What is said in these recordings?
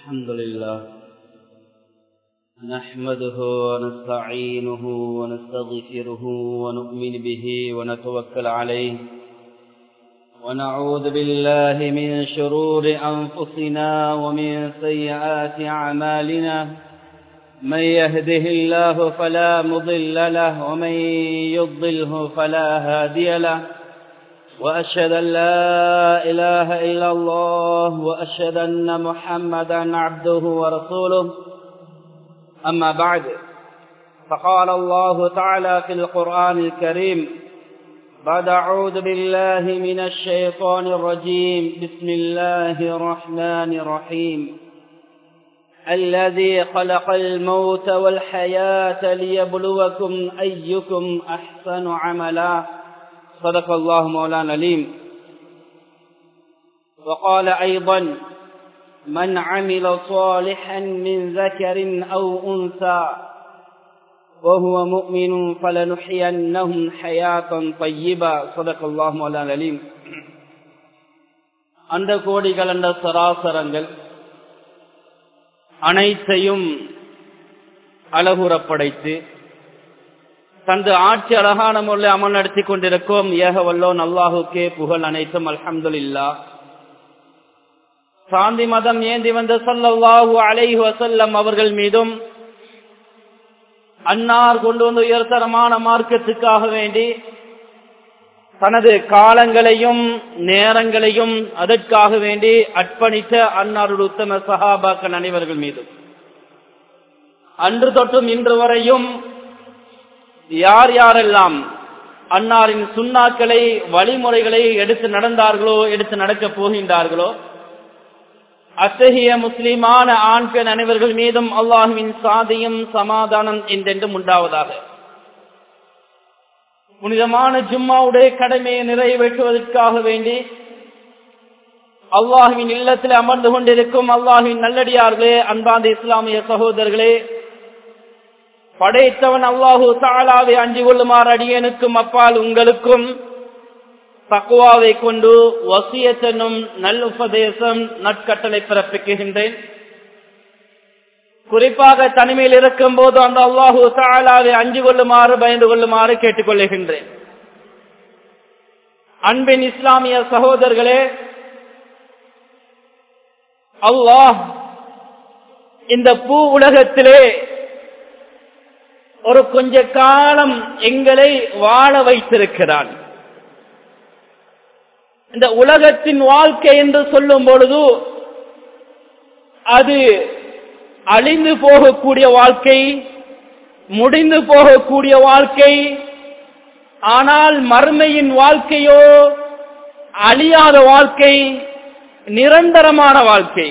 الحمد لله نحمده ونستعينه ونستغفره ونؤمن به ونتوكل عليه ونعوذ بالله من شرور أنفسنا ومن سيئات أعمالنا من يهده الله فلا مضل له ومن يضله فلا هادي له وأشهد أن لا إله إلا الله وأشهد أن محمدا عبده ورسوله أما بعد فقال الله تعالى في القرآن الكريم بعد أعوذ بالله من الشيطان الرجيم بسم الله الرحمن الرحيم الذي خلق الموت والحياة ليبلوكم أيكم أحسن عملا صدق الله مولانا العليم وقال أيضا من عمل صالحا من ذكر أو أنثى وهو مؤمن فلنحيينهم حياة طيبة صدق الله مولانا العليم அந்த கோடிகள் அந்த சராசரங்கள் அனைத்தையும் அழகுறப்படைத்து தந்து ஆட்சி அழகான முறையில் அமல் நடத்தி கொண்டிருக்கும் ஏக வல்லோன் அல்லாஹுக்கே புகழ் அனைத்தும் அல்ஹம்துல்லா சாந்தி மதம் ஏந்தி வந்த சொல்லல்லாஹு அலைஹி வசல்லம் அவர்கள் மீதும் அன்னார் கொண்டு வந்து உயர்தரமான மார்க்கத்துக்காக வேண்டி தனது காலங்களையும் நேரங்களையும் அதற்காக வேண்டி அர்ப்பணித்த அன்னாருடைய உத்தம சஹாபாக்கள் அனைவர்கள் மீதும் அன்று தொட்டும் இன்று வரையும் யார் யாரெல்லாம் அன்னாரின் சுண்ணாக்களை வழிமுறைகளை எடுத்து நடந்தார்களோ எடுத்து நடக்கப் போகின்றார்களோ அத்தகைய முஸ்லிமான ஆண் பெண் அனைவர்கள் மீதும் அல்லாஹுவின் சாதியும் சமாதானம் என்றென்றும் உண்டாவதாக புனிதமான ஜும்மாவுடைய கடமையை நிறைவேற்றுவதற்காக வேண்டி அல்லாஹுவின் இல்லத்தில் அமர்ந்து கொண்டிருக்கும் அல்லாஹுவின் நல்லடியார்களே அன்பாந்த இஸ்லாமிய சகோதரர்களே படைத்தவன் அல்லாஹூ தாலாவை அஞ்சு கொள்ளுமாறு அடியனுக்கும் அப்பால் உங்களுக்கும் தக்குவாவை கொண்டு வசியத்தனும் நல்லுபதேசம் நட்கட்டளை பிறப்பிக்குகின்றேன் குறிப்பாக தனிமையில் இருக்கும் போது அந்த அல்லாஹூ தாலாவை அஞ்சு கொள்ளுமாறு பயந்து கொள்ளுமாறு கேட்டுக்கொள்ளுகின்றேன் அன்பின் இஸ்லாமிய சகோதரர்களே அல்லாஹ் இந்த பூ உலகத்திலே ஒரு கொஞ்ச காலம் எங்களை வாழ வைத்திருக்கிறான் இந்த உலகத்தின் வாழ்க்கை என்று சொல்லும் பொழுது அது அழிந்து போகக்கூடிய வாழ்க்கை முடிந்து போகக்கூடிய வாழ்க்கை ஆனால் மறுமையின் வாழ்க்கையோ அழியாத வாழ்க்கை நிரந்தரமான வாழ்க்கை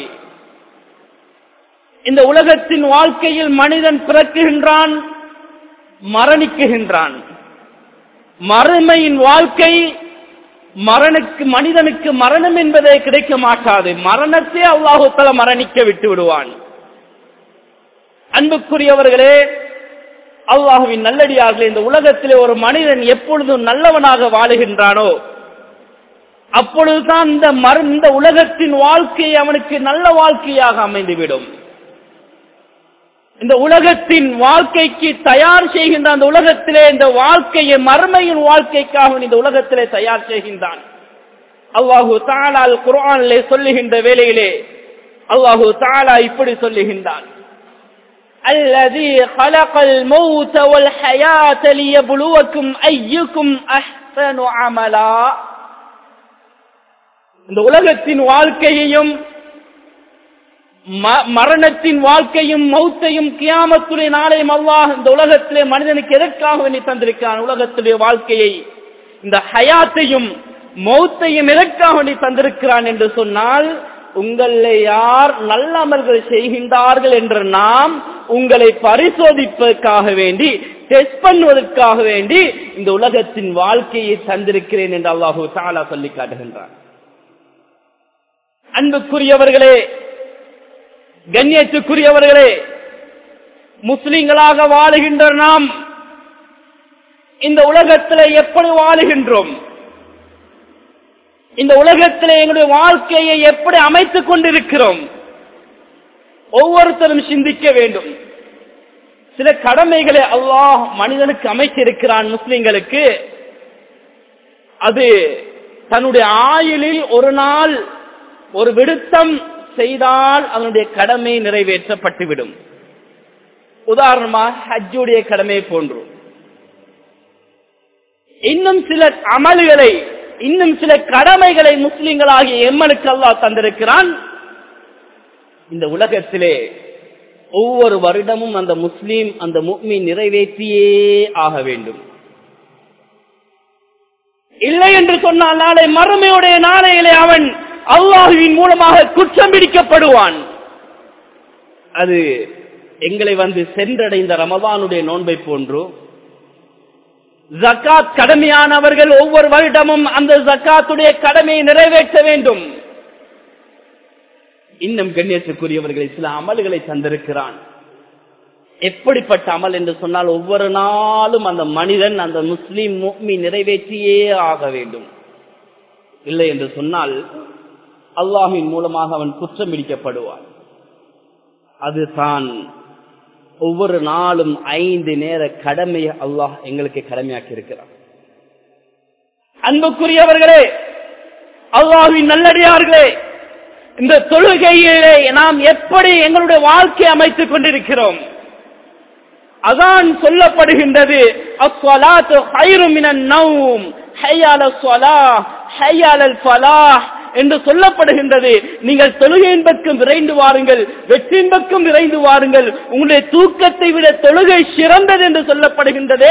இந்த உலகத்தின் வாழ்க்கையில் மனிதன் பிறக்குகின்றான் மரணிக்குகின்றான் மறுமையின் வாழ்க்கை மரணுக்கு மனிதனுக்கு மரணம் என்பதே கிடைக்க மாட்டாது மரணத்தை அல்லாஹுத்தல மரணிக்க விட்டு விடுவான் அன்புக்குரியவர்களே அல்லாஹுவின் நல்லடியார்களே இந்த உலகத்திலே ஒரு மனிதன் எப்பொழுதும் நல்லவனாக வாழுகின்றானோ அப்பொழுதுதான் இந்த மறு இந்த உலகத்தின் வாழ்க்கை அவனுக்கு நல்ல வாழ்க்கையாக அமைந்துவிடும் இந்த உலகத்தின் வாழ்க்கைக்கு தயார் செய்கின்ற அந்த உலகத்திலே இந்த வாழ்க்கையை மறுமையின் வாழ்க்கைக்காக இந்த உலகத்திலே தயார் செய்கின்றான் அல்லாஹு தாலால் குரானிலே சொல்லுகின்ற வேளையிலே அல்லாஹு தாலா இப்படி சொல்லுகின்றான் الذي خلق الموت والحياة ليبلوكم أيكم أحسن عملا இந்த உலகத்தின் வாழ்க்கையையும் மரணத்தின் வாழ்க்கையும் மௌத்தையும் கியாமத்துடைய நாளையும் அல்லாஹ் இந்த உலகத்திலே மனிதனுக்கு எதற்காக வேண்டி தந்திருக்கான் உலகத்துடைய வாழ்க்கையை இந்த ஹயாத்தையும் மௌத்தையும் எதற்காக வேண்டி தந்திருக்கிறான் என்று சொன்னால் உங்களை யார் நல்ல அமல்கள் செய்கின்றார்கள் என்று நாம் உங்களை பரிசோதிப்பதற்காக வேண்டி டெஸ்ட் பண்ணுவதற்காக வேண்டி இந்த உலகத்தின் வாழ்க்கையை தந்திருக்கிறேன் என்று அல்லாஹு தாலா சொல்லி காட்டுகின்றான் அன்புக்குரியவர்களே கண்ணியத்துக்குரியவர்களே முஸ்லிம்களாக வாழுகின்ற நாம் இந்த உலகத்தில் எப்படி வாழுகின்றோம் இந்த உலகத்தில் எங்களுடைய வாழ்க்கையை எப்படி அமைத்துக் கொண்டிருக்கிறோம் ஒவ்வொருத்தரும் சிந்திக்க வேண்டும் சில கடமைகளை அல்லாஹ் மனிதனுக்கு அமைச்சிருக்கிறான் முஸ்லிம்களுக்கு அது தன்னுடைய ஆயுளில் ஒரு நாள் ஒரு விடுத்தம் செய்தால் அதனுடைய கடமை நிறைவேற்றப்பட்டுவிடும் உதாரணமாக ஹஜ்ஜுடைய கடமை போன்று இன்னும் சில அமல்களை இன்னும் சில கடமைகளை முஸ்லிம்களாகிய எம்மனுக்கு அல்லாஹ் தந்திருக்கிறான் இந்த உலகத்திலே ஒவ்வொரு வருடமும் அந்த முஸ்லீம் அந்த முக்மி நிறைவேற்றியே ஆக வேண்டும் இல்லை என்று சொன்னால் நாளை மறுமையுடைய நாளையிலே அவன் அல்லாஹுவின் மூலமாக குற்றம் பிடிக்கப்படுவான் அது எங்களை வந்து சென்றடைந்த ரமதானுடைய நோன்பை போன்று ஜக்காத் கடமையானவர்கள் ஒவ்வொரு வருடமும் அந்த ஜக்காத்துடைய கடமையை நிறைவேற்ற வேண்டும் இன்னும் கண்ணியத்துக்குரியவர்களை சில அமல்களை தந்திருக்கிறான் எப்படிப்பட்ட அமல் என்று சொன்னால் ஒவ்வொரு நாளும் அந்த மனிதன் அந்த முஸ்லீம் முக்மி நிறைவேற்றியே ஆக வேண்டும் இல்லை என்று சொன்னால் அல்லாஹின் மூலமாக அவன் குற்றம் பிடிக்கப்படுவான் அது தான் ஒவ்வொரு நாளும் ஐந்து நேர கடமையை அல்லாஹ் எங்களுக்கு கடமையாக்கி இருக்கிறான் அன்புக்குரியவர்களே அல்லாஹின் நல்லடியார்களே இந்த தொழுகையிலே நாம் எப்படி எங்களுடைய வாழ்க்கை அமைத்துக் கொண்டிருக்கிறோம் அதான் சொல்லப்படுகின்றது அஸ்வலாத்து ஹைரு மினன் நௌம் ஹையால ஸ்வலா ஹையாலல் ஃபலாஹ் என்று சொல்லப்படுகின்றது நீங்கள் தொழுகையின் பக்கம் விரைந்து வாருங்கள் வெற்றியின் பக்கம் விரைந்து வாருங்கள் உங்களுடைய தூக்கத்தை விட தொழுகை சிறந்தது என்று சொல்லப்படுகின்றதே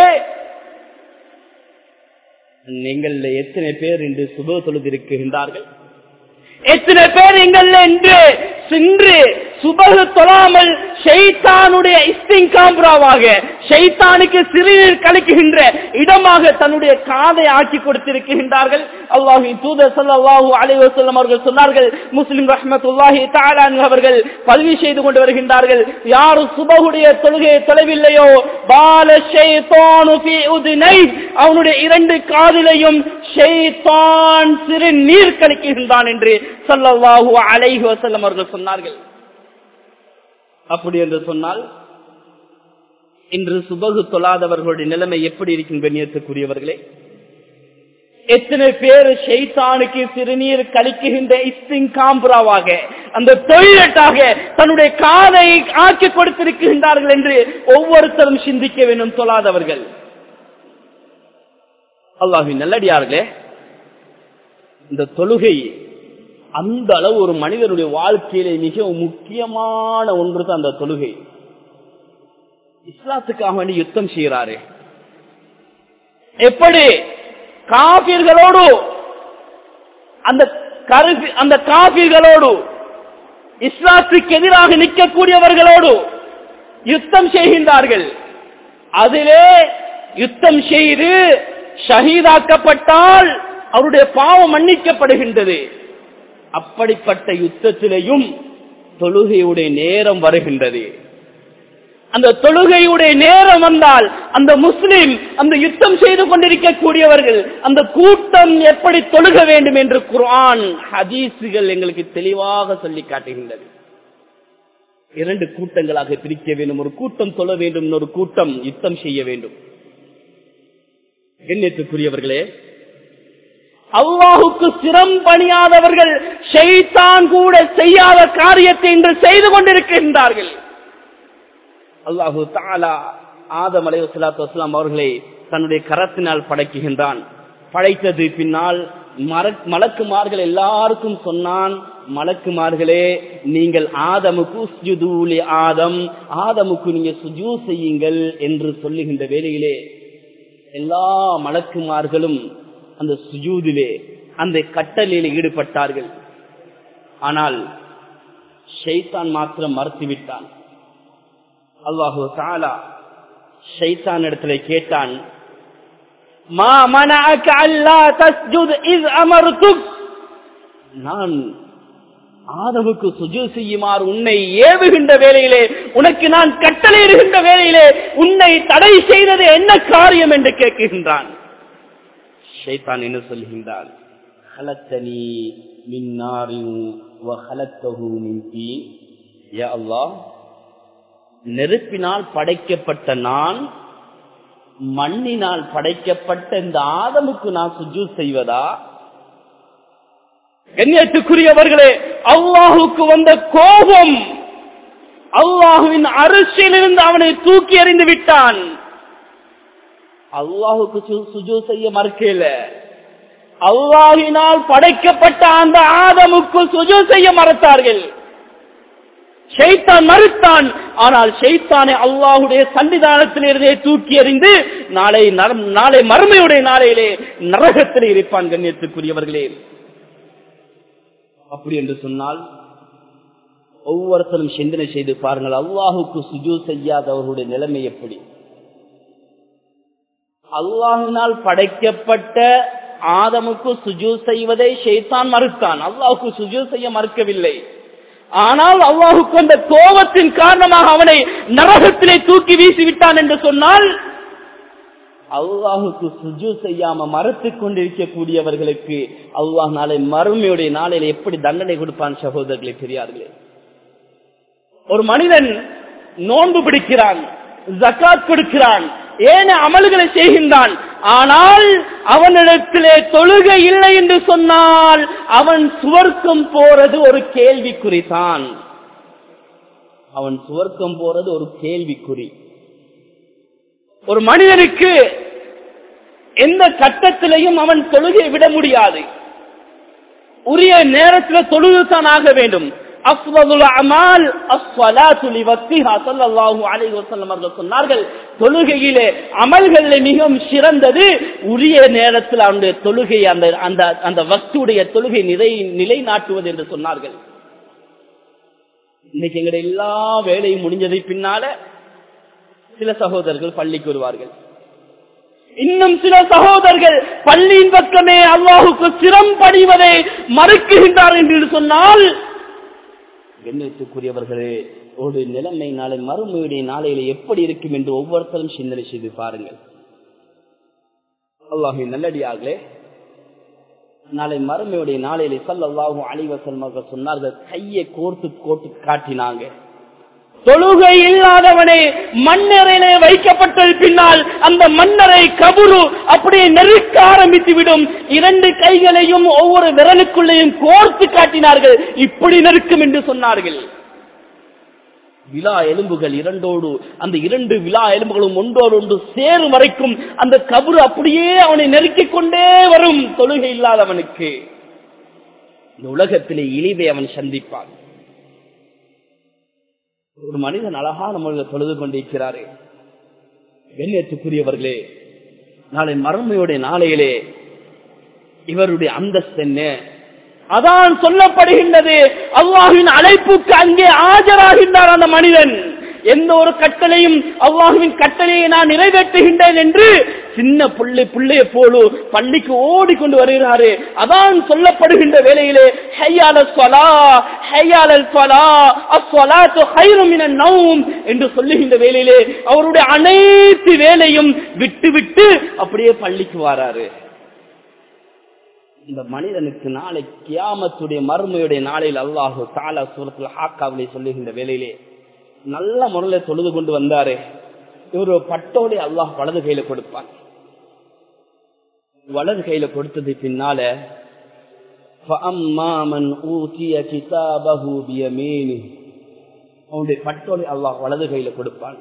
நீங்கள் எத்தனை பேர் இன்று சுப தொழுதிருக்கின்றார்கள் எத்தனை பேர் எங்கள் என்று சென்று சுபகு தொழாமல் ஷைத்தானுடைய இஸ்திங்காம்ராவாக ஷைத்தானுக்கு சிறுநீர் கலக்குகின்ற இடமாக தன்னுடைய காதை ஆக்கி கொடுத்திருக்கின்றார்கள் அல்லாஹி தூதர் சல்லாஹூ அலைவசல்லம் அவர்கள் சொன்னார்கள் முஸ்லிம் ரஹமத்துல்லாஹி தாலான் அவர்கள் பதிவு செய்து கொண்டு வருகின்றார்கள் யார் சுபகுடைய தொழுகையை தொலைவில்லையோ பால ஷைத்தானு ஃபீ உதுனை அவனுடைய இரண்டு காதிலையும் ஷைத்தான் சிறு நீர் கலக்குகின்றான் என்று சல்லல்லாஹு அலைஹி வஸல்லம் அவர்கள் சொன்னார்கள் அப்படி என்று சொன்னால் இன்று சுபகு தொழாதவர்களுடைய நிலைமை எப்படி இருக்கும் கண்ணியத்துக்குரியவர்களே எத்தனை பேர் ஷெய்தானுக்கு சிறுநீர் கழிக்குகின்ற இஸ்திங்காம்புராவாக அந்த தொழிலட்டாக தன்னுடைய காதை ஆக்கி கொடுத்திருக்கின்றார்கள் என்று ஒவ்வொருத்தரும் சிந்திக்க வேண்டும் தொழாதவர்கள் அல்லாஹின் நல்லடியார்களே இந்த தொழுகை அந்த அளவு ஒரு மனிதனுடைய வாழ்க்கையிலே மிக முக்கியமான ஒன்று தான் அந்த தொழுகை இஸ்லாத்துக்காக வேண்டி யுத்தம் செய்கிறாரு எப்படி காபீர்களோடு அந்த கருவி அந்த காபீர்களோடு இஸ்லாத்துக்கு எதிராக நிற்கக்கூடியவர்களோடு யுத்தம் செய்கின்றார்கள் அதிலே யுத்தம் செய்து ஷஹீதாக்கப்பட்டால் அவருடைய பாவம் மன்னிக்கப்படுகின்றது அப்படிப்பட்ட யுத்தத்திலேயும் தொழுகையுடைய நேரம் வருகின்றது அந்த தொழுகையுடைய நேரம் வந்தால் அந்த முஸ்லிம் அந்த யுத்தம் செய்து கொண்டிருக்கக்கூடியவர்கள் அந்த கூட்டம் எப்படி தொழுக வேண்டும் என்று குர்ஆன் ஹதீசுகள் எங்களுக்கு தெளிவாக சொல்லி காட்டுகின்றது இரண்டு கூட்டங்களாக பிரிக்க வேண்டும் ஒரு கூட்டம் தொழ வேண்டும் ஒரு கூட்டம் யுத்தம் செய்ய வேண்டும் எண்ணத்துக்குரியவர்களே அல்லாஹுக்கு சிரம் பணியாதவர்கள் ஷைத்தான் கூட செய்யாத காரியத்தை இன்று செய்து கொண்டிருக்கின்றார்கள் அல்லாஹு தாலா ஆதம் அலை வசலாத்து வஸ்லாம் அவர்களை தன்னுடைய கரத்தினால் படைக்குகின்றான் படைத்தது பின்னால் மலக்குமார்கள் எல்லாருக்கும் சொன்னான் மலக்குமார்களே நீங்கள் ஆதமுக்கு சுஜூலி ஆதம் ஆதமுக்கு நீங்க சுஜூ செய்யுங்கள் என்று சொல்லுகின்ற வேளையிலே எல்லா மலக்குமார்களும் அந்த சுஜூதிலே அந்த கட்டளையில் ஈடுபட்டார்கள் ஆனால் ஷைத்தான் மாத்திரம் மறுத்துவிட்டான் அல்லாஹு தாலா ஷைத்தான் இடத்துல கேட்டான் மா மனஅக அல்லா தஸ்ஜுத் இஸ் அமர்துக் நான் ஆதமுக்கு சுஜு செய்யுமாறு உன்னை ஏவுகின்ற வேளையிலே உனக்கு நான் கட்டளையிடுகின்ற வேளையிலே உன்னை தடை செய்தது என்ன காரியம் என்று கேட்கின்றான் ஷைத்தான் என்ன சொல்கின்றான் ஹலத்தனி மின் நாரின் வ ஹலத்தஹு மின் தீன் யா அல்லாஹ் நெருப்பினால் படைக்கப்பட்ட நான் மண்ணினால் படைக்கப்பட்ட இந்த ஆதமுக்கு நான் சுஜூ செய்வதா கண்ணியத்துக்குரியவர்களே அல்லாஹுக்கு வந்த கோபம் அல்லாஹுவின் அரசியலிருந்து அவனை தூக்கி எறிந்து விட்டான் அல்லாஹுக்கு சு- சுஜூ செய்ய மறுக்கல அல்லாஹினால் படைக்கப்பட்ட அந்த ஆதமுக்கு சுஜூ செய்ய மறுத்தார்கள் ஷைத்தான் மறுத்தான் ஆனால் ஷைத்தானை அல்லாஹுடைய சன்னிதானத்திலிருந்தே தூக்கி எறிந்து நாளை நரம்- நாளை மறுமையுடைய நாளையிலே நரகத்தில் இருப்பான் கண்ணியத்துக்குரியவர்களே அப்படி என்று சொன்னால் ஒவ்வொருத்தரும் சிந்தனை செய்து பாருங்கள் அல்லாஹுக்கு சுஜூ செய்யாதவர்களுடைய நிலைமை எப்படி அல்லாஹினால் படைக்கப்பட்ட ஆதமுக்கு சுஜூ செய்வதை ஷைத்தான் மறுத்தான் அல்லாஹுக்கு சுஜூ செய்ய மறுக்கவில்லை ஆனால் அல்லாஹுக்கு அந்த கோபத்தின் காரணமாக அவனை நரகத்திலே தூக்கி வீசி விட்டான் என்று சொன்னால் அல்லாஹுக்கு சுஜு செய்யாம மறுத்துக் கொண்டிருக்கக்கூடியவர்களுக்கு அல்லாஹ் நாளை மறுமையுடைய நாளையில எப்படி தண்டனை கொடுப்பான் சகோதரர்களே பெரியார்களே ஒரு மனிதன் நோன்பு பிடிக்கிறான் ஜக்காத் கொடுக்கிறான் ஏன அமல்களை செய்கின்றான் ஆனால் அவனிடத்திலே தொழுகை இல்லை என்று சொன்னால் அவன் சுவர்க்கம் போறது ஒரு கேள்விக்குறிதான் அவன் சுவர்க்கம் போறது ஒரு கேள்விக்குறி ஒரு மனிதனுக்கு எந்த கட்டத்திலையும் அவன் தொழுகை விட முடியாது உரிய நேரத்தில் தொழுதுதான் ஆக வேண்டும் அஃவதுல் அமால் அஸ்ஸலாத்து லிவக்திஹா ஸல்லல்லாஹு அலைஹி வஸல்லம் அவர்கள் சொன்னார்கள் தொழுகையிலே அமல்களிலே மிகவும் சிறந்தது உரிய நேரத்தில் அவனுடைய தொழுகை அந்த அந்த அந்த வக்துடைய தொழுகை நிலை நிலைநாட்டுவது என்று சொன்னார்கள் இன்னைக்கு எங்களுடைய எல்லா வேலையும் முடிஞ்சதை பின்னால சில சகோதரர்கள் பள்ளிக்கு வருவார்கள் இன்னும் சில சகோதரர்கள் பள்ளியின் பக்கமே அல்லாஹுக்கு சிரம் படிவதை மறுக்குகின்றார் என்று சொன்னால் எண்ணத்துக்குரியவர்களே ஒரு நிலைமை நாளை மறுமையுடைய நாளையில எப்படி இருக்கும் என்று ஒவ்வொருத்தரும் சிந்தனை செய்து பாருங்கள் அல்லாஹின் நல்லடியார்களே நாளை மறுமையுடைய நாளையில சல்லாஹூ அலிவசல்மாக சொன்னார்கள் கையை கோர்த்து கோட்டு காட்டினாங்க தொழுகை இல்லாதவனே மண்ணறையிலே வைக்கப்பட்டது பின்னால் அந்த மண்ணறை கபுரு அப்படியே நெருக்க ஆரம்பித்து விடும் இரண்டு கைகளையும் ஒவ்வொரு விரலுக்குள்ளேயும் கோர்த்து காட்டினார்கள் இப்படி நெருக்கும் என்று சொன்னார்கள் விழா எலும்புகள் இரண்டோடு அந்த இரண்டு விழா எலும்புகளும் ஒன்றோடு ஒன்று சேரும் வரைக்கும் அந்த கபரு அப்படியே அவனை நெருக்கிக் கொண்டே வரும் தொழுகை இல்லாதவனுக்கு இந்த உலகத்திலே இழிவை அவன் சந்திப்பான் ஒரு மனிதன் அழகான முறையில் தொழுது கொண்டிருக்கிறாரே கண்ணியத்துக்குரியவர்களே நாளை மறுமையுடைய நாளையிலே இவருடைய அந்தஸ்து என்ன அதான் சொல்லப்படுகின்றது அல்லாஹுவின் அழைப்புக்கு அங்கே ஆஜராகின்றார் அந்த மனிதன் எந்த ஒரு கட்டளையும் அல்லாஹுவின் கட்டளையை நான் நிறைவேற்றுகின்றேன் என்று சின்ன புள்ளை புள்ளைய போலு பள்ளிக்கு ஓடிக்கொண்டு வருகிறாரு அதான் சொல்லப்படுகின்ற வேளையிலே ஹையால ஸ்வலா ஹையால ஸ்வலா அஸ்வலாத்து ஹைரும் மினன் நௌம் என்று சொல்லுகின்ற வேளையிலே அவருடைய அனைத்து வேலையும் விட்டு விட்டு அப்படியே பள்ளிக்கு வராரு இந்த மனிதனுக்கு நாளை கியாமத்துடைய மறுமையுடைய நாளையில் அல்லாஹு தாலா சூரத்தில் ஹாக்காவிலே சொல்லுகின்ற வேளையிலே நல்ல முறையில் தொழுது கொண்டு வந்தாரு இவர் பட்டோடைய அல்லாஹ் வலது கையில கொடுப்பான் வலது கையில கொடுத்தது பின்னால அவனுடைய பட்டோலை அல்லாஹ் வலது கையில கொடுப்பான்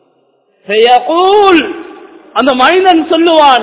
அந்த மனிதன் சொல்லுவான்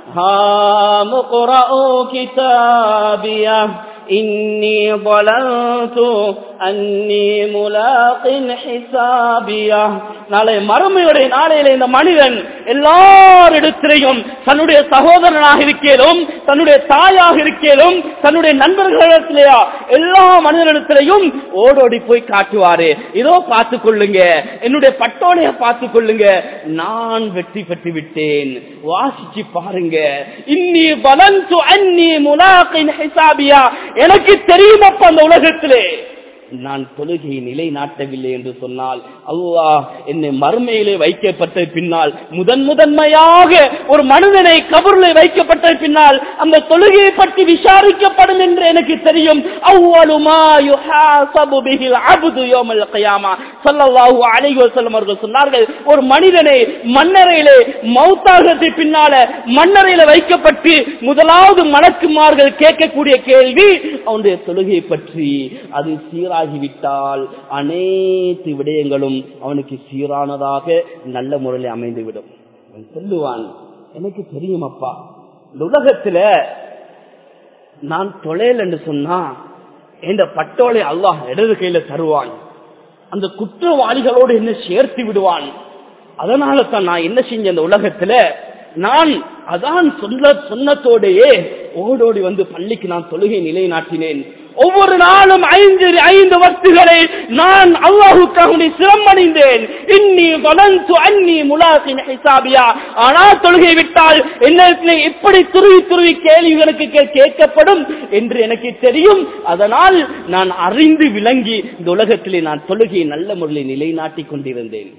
கிதாபியா إني ظلنت أني ملاق حسابيا நாளை மறுமையுடைய நாளையில இந்த மனிதன் எல்லாரிடத்திலையும் தன்னுடைய சகோதரனாக இருக்கேனும் தன்னுடைய தாயாக இருக்கேனும் தன்னுடைய நண்பர்களிடத்திலேயா எல்லா மனிதனிடத்திலையும் ஓடோடி போய் காட்டுவாரு இதோ பார்த்து கொள்ளுங்க என்னுடைய பட்டோலைய பார்த்து கொள்ளுங்க நான் வெற்றி பெற்று விட்டேன் வாசிச்சு பாருங்க இன்னி பலந்து அன்னி முலாக்கின் ஹிசாபியா எனக்கு தெரியும் அப்ப அந்த உலகத்திலே நான் தொழுகையை நிலைநாட்டவில்லை என்று சொன்னால் அல்லாஹ் என்னை மறுமையிலே வைக்கப்பட்ட பின்னால் முதன் முதன்மையாக ஒரு மனிதனை கபூரில் வைக்கப்பட்ட பின்னால் அந்த தொழுகையை பற்றி விசாரிக்கப்படும் என்று எனக்கு தெரியும் அவ்வளுமா யுஹாசபு பிஹில் அப்து யௌமல் கியாமா ஸல்லல்லாஹு அலைஹி வஸல்லம் அவர்கள் சொன்னார்கள் ஒரு மனிதனை மண்ணறையிலே மௌத்தாகத்தை பின்னால மண்ணறையில வைக்கப்பட்டு முதலாவது மலக்குமார்கள் கேட்கக்கூடிய கேள்வி அவனுடைய தொழுகையை பற்றி அது சீராகிவிட்டால் அனைத்து விடயங்களும் அவனுக்கு சீரானதாக நல்ல முறையில் அமைந்துவிடும் அவன் சொல்லுவான் எனக்கு தெரியும் அப்பா இந்த உலகத்துல நான் தொலைல் என்று சொன்னா இந்த பட்டோலை அல்லாஹ் இடது கையில தருவான் அந்த குற்றவாளிகளோடு என்ன சேர்த்து விடுவான் அதனால தான் நான் என்ன செஞ்ச அந்த உலகத்துல நான் அதான் சொல்ல சொன்னத்தோடையே ஓடோடி வந்து பள்ளிக்கு நான் தொழுகை நிலைநாட்டினேன் ஒவ்வொரு நாளும் ஐந்து ஐந்து வக்துகளை நான் அல்லாஹுக்காக சிரமடைந்தேன் இன்னி வளர்ந்து அன்னி முலாசின் ஹிசாபியா ஆனால் தொழுகை விட்டால் என்ன எப்படி துருவி துருவி கேள்விகளுக்கு கே- கேட்கப்படும் என்று எனக்கு தெரியும் அதனால் நான் அறிந்து விளங்கி இந்த உலகத்திலே நான் தொழுகையை நல்ல முறையில் நிலைநாட்டிக் கொண்டிருந்தேன்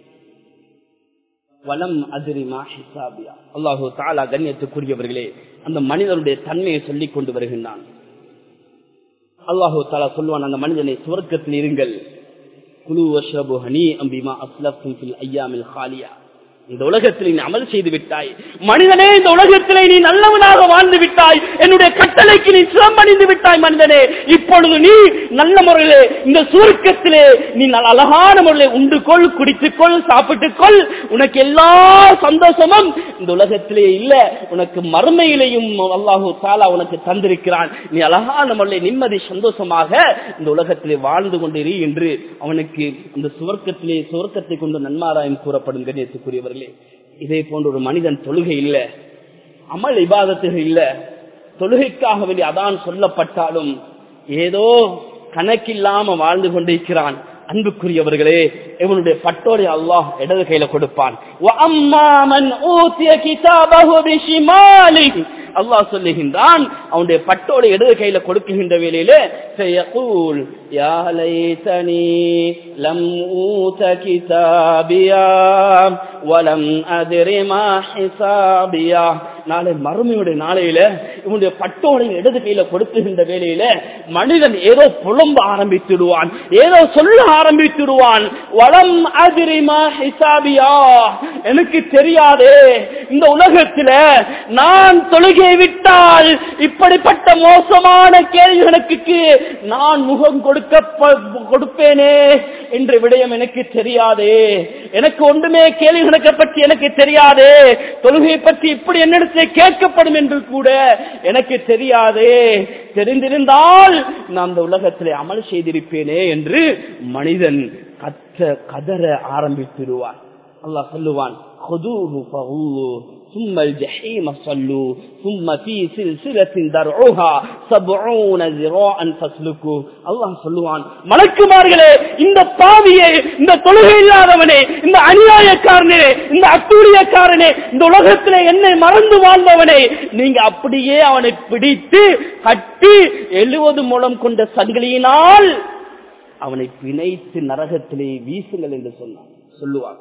வலம் அதிரிமா ஹிசாபியா அல்லாஹு தாலா கண்ணியத்துக்குரியவர்களே அந்த மனிதனுடைய தன்மையை சொல்லிக் கொண்டு வருகின்றான் அல்லாஹு தாலா சொல்லுவான் அந்த மனிதனை சுவர்க்கத்தில் இருங்கள் குழு வஷ்ரபு ஹனி அம்பிமா அஸ்லஃபும் ஃபில் ஐயாமில் ஹாலியா இந்த உலகத்தில் நீ அமல் செய்து விட்டாய் மனிதனே இந்த உலகத்திலே நீ நல்லவனாக வாழ்ந்து விட்டாய் என்னுடைய கட்டளைக்கு நீ சிரமணிந்து விட்டாய் மனிதனே இப்பொழுது நீ நல்ல முறையிலே இந்த சுருக்கத்திலே நீ நல்ல அழகான முறையிலே உண்டு கொள் குடித்துக் கொள் சாப்பிட்டுக் கொள் உனக்கு எல்லா சந்தோஷமும் இந்த உலகத்திலே இல்ல உனக்கு மறுமையிலையும் அல்லாஹு தாலா உனக்கு தந்திருக்கிறான் நீ அழகான முறையிலே நிம்மதி சந்தோஷமாக இந்த உலகத்திலே வாழ்ந்து கொண்டிரு என்று அவனுக்கு அந்த சுவர்க்கத்திலே சுவர்க்கத்தை கொண்டு நன்மாராயம் கூறப்படும் கண்ணியத்துக்குரியவர்களே இதே போன்ற ஒரு மனிதன் தொழுகை இல்ல அமல் இபாதத்துகள் இல்ல தொழுகைக்காக வேண்டி அதான் சொல்லப்பட்டாலும் ஏதோ கணக்கில்லாம வாழ்ந்து கொண்டிருக்கிறான் அன்புக்குரியவர்களே இவனுடைய பட்டோரை அல்லாஹ் இடது கையில கொடுப்பான் وَأَمَّا مَنْ أُوتِيَ كِتَابَهُ بِشِمَالِهِ அல்லாஹ் சொல்லுகின்றான் அவனுடைய பட்டோலை இடது கையில கொடுக்குகின்ற வேளையிலே فَيَقُولُ يَا لَيْتَنِي لَمْ أُوتَ كِتَابِيَا وَلَمْ أَدْرِ مَا حِسَابِيَا நாளை மறுமையுடைய நாளையில இவனுடைய பட்டோலை இடது கையில கொடுக்குகின்ற வேளையில மனிதன் ஏதோ புலம்ப ஆரம்பித்துடுவான் ஏதோ சொல்ல ஆரம்பித்துடுவான் வளம் அதிரிமா ஹிசாபியா எனக்கு தெரியாதே இந்த உலகத்துல நான் தொழுகை விட்டால் இப்படிப்பட்ட மோசமான கேள்விகளுக்கு நான் முகம் கொடுக்க கொடுப்பேனே என்ற விடயம் எனக்கு தெரியாதே எனக்கு ஒன்றுமே கேள்வி கணக்கை பற்றி எனக்கு தெரியாதே தொழுகையை பற்றி இப்படி என்னிடத்தில் கேட்கப்படும் என்று கூட எனக்கு தெரியாதே தெரிந்திருந்தால் நான் அந்த உலகத்திலே அமல் செய்திருப்பேனே என்று மனிதன் கத்த கதற ஆரம்பித்திருவான் அல்லாஹ் சொல்லுவான் خذوه فغلوه ثم الجحيم صلوا ثم في سلسلة درعها سبعون ذراعا فاسلكوه அல்லாஹ் சொல்லுவான் மலக்குமார்களே இந்த பாவியே இந்த தொழுகை இல்லாதவனே இந்த அநியாயக்காரனே இந்த அத்தூழியக்காரனே இந்த உலகத்திலே என்னை மறந்து வாழ்ந்தவனே நீங்க அப்படியே அவனை பிடித்து கட்டி எழுவது மூலம் கொண்ட சங்கிலியினால் அவனை பிணைத்து நரகத்திலே வீசுங்கள் என்று சொன்னான் சொல்லுவான்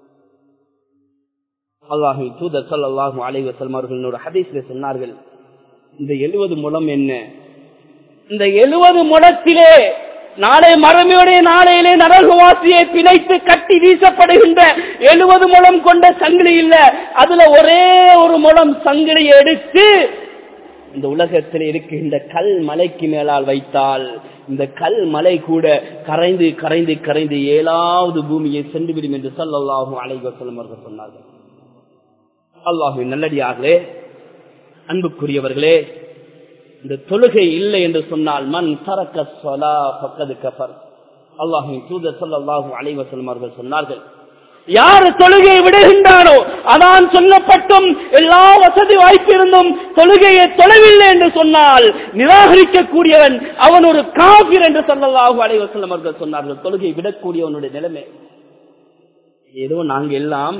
அல்லாஹு தூதர் ஸல்லல்லாஹு அலைஹி வஸல்லம் அவர்கள் ஹதீஸ்ல சொன்னார்கள் இந்த எழுவது முழம் என்ன இந்த எழுவது முடத்திலே நாளை மறுமையுடைய நாளையிலே நரகவாசியை பிணைத்து கட்டி வீசப்படுகின்ற எழுபது முழம் கொண்ட சங்கிலி இல்ல அதுல ஒரே ஒரு முழம் சங்கிலியை எடுத்து இந்த உலகத்தில் இருக்கின்ற கல் மலைக்கு மேலால் வைத்தால் இந்த கல் மலை கூட கரைந்து கரைந்து கரைந்து ஏழாவது பூமியை சென்றுவிடும் என்று சொல்லல்லாஹும் அலைஹி வஸல்லம் அவர்கள் சொன்னார்கள் அல்லாஹுவின் நல்லடியார்களே அன்புக்குரியவர்களே இந்த தொழுகை இல்லை என்று சொன்னால் மண் தரக்க சொலா பக்கது கஃபர் அல்லாஹின் தூதர் ஸல்லல்லாஹு அலைஹி வஸல்லம் அவர்கள் சொன்னார்கள் யார் தொழுகையை விடுகின்றானோ அதான் சொல்லப்பட்டும் எல்லா வசதி வாய்ப்பிருந்தும் தொழுகையை தொழவில்லை என்று சொன்னால் நிராகரிக்கக்கூடியவன் அவன் ஒரு காபிர் என்று சொல்லல்லாஹு அலைஹி வஸல்லம் அவர்கள் சொன்னார்கள் தொழுகை விடக்கூடியவனுடைய நிலைமை ஏதோ நாங்க எல்லாம்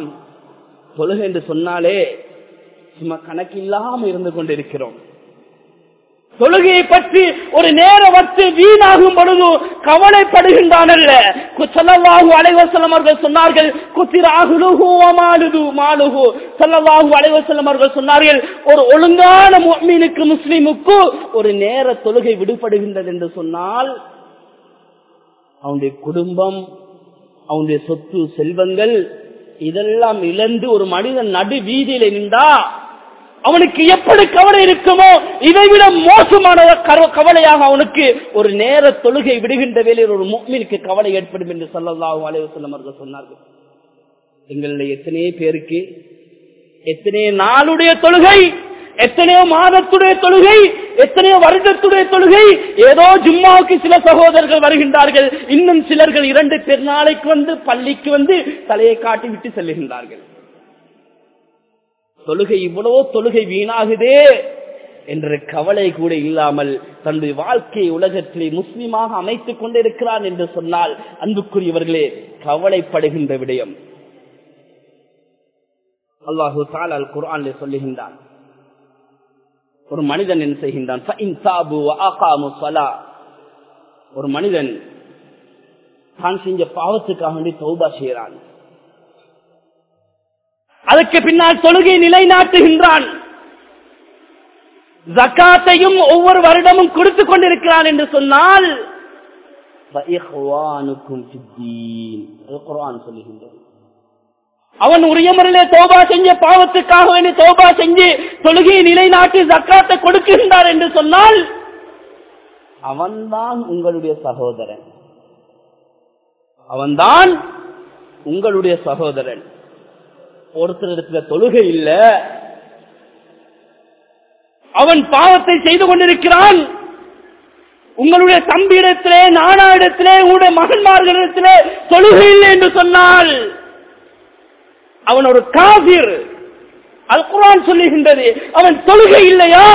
தொழுகை என்று சொன்னாலே சும்மா கணக்கில்லாம இருந்து கொண்டிருக்கிறோம் தொழுகையை பற்றி ஒரு நேரம் வச்சு வீணாகும் பொழுது கவலைப்படுகின்றான் அல்ல சொல்லவாகு அலைவசலம் அவர்கள் சொன்னார்கள் குத்திராகுலுகு மாலுது மாலுகு சொல்லவாகு அலைவசலம் அவர்கள் சொன்னார்கள் ஒரு ஒழுங்கான முஸ்லிமுக்கு முஸ்லிமுக்கு ஒரு நேர தொழுகை விடுபடுகின்றது என்று சொன்னால் அவனுடைய குடும்பம் அவனுடைய சொத்து செல்வங்கள் இதெல்லாம் இழந்து ஒரு மனிதன் நடு வீதியில நின்றா அவனுக்கு எப்படி கவலை இருக்குமோ இதைவிட மோசமான கவலையாக அவனுக்கு ஒரு நேர தொழுகை விடுகின்ற வேலையில் ஒரு முக்மினுக்கு கவலை ஏற்படும் என்று சொல்லலாம் அலைவசல்லம் அவர்கள் சொன்னார்கள் எங்களுடைய எத்தனையோ பேருக்கு எத்தனையோ நாளுடைய தொழுகை எத்தனையோ மாதத்துடைய தொழுகை எத்தனையோ வருடத்துடைய தொழுகை ஏதோ ஜும்மாவுக்கு சில சகோதரர்கள் வருகின்றார்கள் இன்னும் சிலர்கள் இரண்டு பெருநாளைக்கு வந்து பள்ளிக்கு வந்து தலையை காட்டி விட்டு செல்லுகின்றார்கள் தொழுகை இவ்வளவோ தொழுகை வீணாகுதே என்ற கவலை கூட இல்லாமல் தன்னுடைய வாழ்க்கையை உலகத்திலே முஸ்லிமாக அமைத்துக் கொண்டிருக்கிறான் என்று சொன்னால் அன்புக்குரியவர்களே கவலைப்படுகின்ற விடயம் அல்லாஹு தாலால் குர்ஆன்ல சொல்லுகின்றான் ஒரு மனிதன் என்ன செய்கின்றான் ஒரு மனிதன் தான் செஞ்ச பாவத்துக்காக வேண்டி தௌபா செய்கிறான் அதுக்கு பின்னால் தொழுகை நிலைநாட்டுகின்றான் ஜக்காத்தையும் ஒவ்வொரு வருடமும் கொடுத்துக் கொண்டிருக்கிறான் என்று சொன்னால் சொல்லுகின்றான் அவன் உரிய முறையிலே தோபா செஞ்ச பாவத்துக்காக வேண்டி தோபா செஞ்சு தொழுகையை நிலைநாட்டி ஜக்காத்தை கொடுக்கின்றார் என்று சொன்னால் அவன்தான் உங்களுடைய சகோதரன் அவன்தான் உங்களுடைய சகோதரன் ஒருத்தரிடத்துல தொழுகை இல்ல அவன் பாவத்தை செய்து கொண்டிருக்கிறான் உங்களுடைய தம்பியிடத்திலே நானாயிடத்திலே உங்களுடைய மகன்மார்களிடத்திலே தொழுகை இல்லை என்று சொன்னால் அவன் ஒரு காபிர் அல் குரான் சொல்லுகின்றது அவன் தொழுகை இல்லையா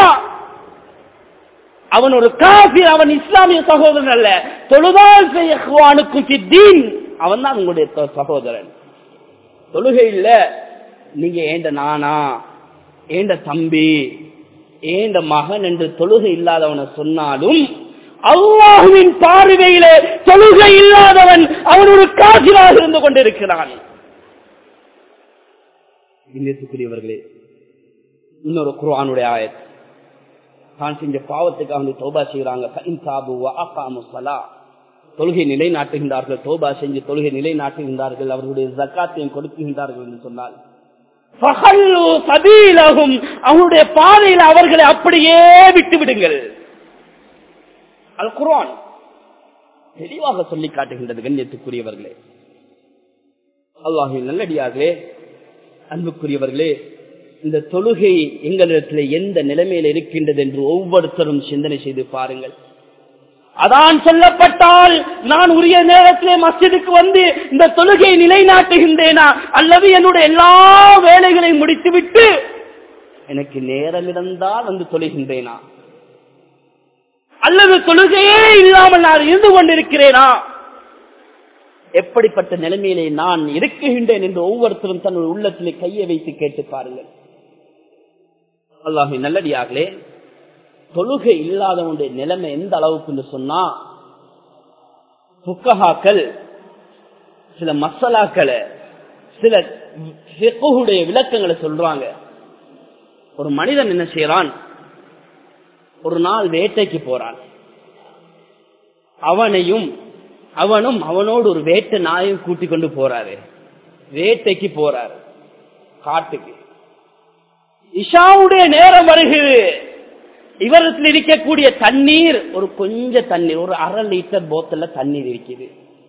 அவன் ஒரு காபிர் அவன் இஸ்லாமிய சகோதரன் அல்ல தொழுதால் தீன் அவன் தான் உங்களுடைய சகோதரன் தொழுகை இல்ல நீங்க ஏண்ட நானா ஏண்ட தம்பி ஏண்ட மகன் என்று தொழுகை இல்லாதவனை சொன்னாலும் அல்லாஹுவின் பார்வையில தொழுகை இல்லாதவன் அவன் ஒரு காசிராக இருந்து கொண்டிருக்கிறான் நேற்றுக்குரியவர்களே இன்னொரு குர்ஆனுடைய ஆயத் தான் செஞ்ச பாவத்துக்கு அவங்க தோபா செய்யறாங்க தொழுகை நிலைநாட்டுகின்றார்கள் தோபா செஞ்சு தொழுகை நிலைநாட்டுகின்றார்கள் அவர்களுடைய ஜக்காத்தையும் கொடுக்குகின்றார்கள் என்று சொன்னால் அவருடைய பாதையில் அவர்களை அப்படியே விட்டு விடுங்கள் அல் குர்ஆன் தெளிவாக சொல்லி காட்டுகின்றது கண்ணியத்துக்குரியவர்களே அல்லாஹின் நல்லடியாகவே அன்புக்குரியவர்களே இந்த தொழுகை எங்களிடத்தில் எந்த நிலைமையில் இருக்கின்றது என்று ஒவ்வொருத்தரும் சிந்தனை செய்து பாருங்கள் அதான் சொல்லப்பட்டால் நான் உரிய நேரத்திலே மஸ்ஜிதுக்கு வந்து இந்த தொழுகையை நிலைநாட்டுகின்றேனா அல்லது என்னுடைய எல்லா வேலைகளையும் முடித்துவிட்டு எனக்கு நேரம் இருந்தால் வந்து தொழுகின்றேனா அல்லது தொழுகையே இல்லாமல் நான் இருந்து கொண்டிருக்கிறேனா எப்படிப்பட்ட நிலைமையிலே நான் இருக்குகின்றேன் என்று ஒவ்வொருத்தரும் தன்னுடைய உள்ளத்திலே கையை வைத்து கேட்டு பாருங்கள் அல்லாஹி நல்லடியாகலே தொழுகை இல்லாதவனுடைய நிலைமை எந்த அளவுக்கு சொன்னா புக்கஹாக்கள் சில மசாலாக்களை சில ஃபிக்ஹுடைய விளக்கங்களை சொல்றாங்க ஒரு மனிதன் என்ன செய்யறான் ஒரு நாள் வேட்டைக்கு போறான் அவனையும் அவனும் அவனோடு ஒரு வேட்டை நாயும் கூட்டிக் கொண்டு போறாரு வேட்டைக்கு போறாரு காட்டுக்கு இஷாவுடைய நேரம் வருகிறது இவரத்தில் இருக்கக்கூடிய தண்ணீர் ஒரு கொஞ்ச தண்ணீர் ஒரு அரை லிட்டர் போத்தல்ல தண்ணீர் இருக்குது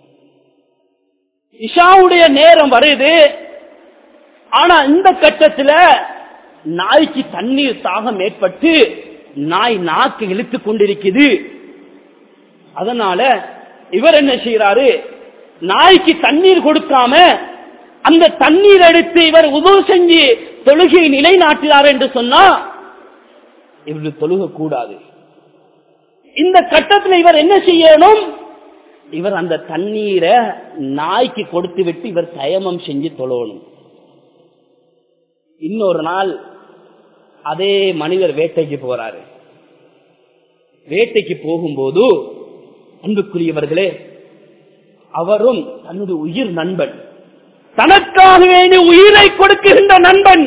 இஷாவுடைய நேரம் வருது ஆனா இந்த கட்டத்துல நாய்க்கு தண்ணீர் தாகம் ஏற்பட்டு நாய் நாக்கு இழுத்து கொண்டிருக்குது அதனால இவர் என்ன செய்யறாரு நாய்க்கு தண்ணீர் கொடுக்காம அந்த தண்ணீர் எடுத்து இவர் உதவு செஞ்சு தொழுகை நிலைநாட்டினார் என்று சொன்னா இவரு தொழுக கூடாது இந்த கட்டத்தில் இவர் என்ன செய்யணும் இவர் அந்த தண்ணீரை நாய்க்கு கொடுத்து விட்டு இவர் தயமம் செஞ்சு தொழணும் இன்னொரு நாள் அதே மனிதர் வேட்டைக்கு போறாரு வேட்டைக்கு போகும்போது அன்புக்குரியவர்களே அவரும் தன்னுடைய உயிர் நண்பன் தனக்காக வேண்டிய உயிரை கொடுக்கின்ற நண்பன்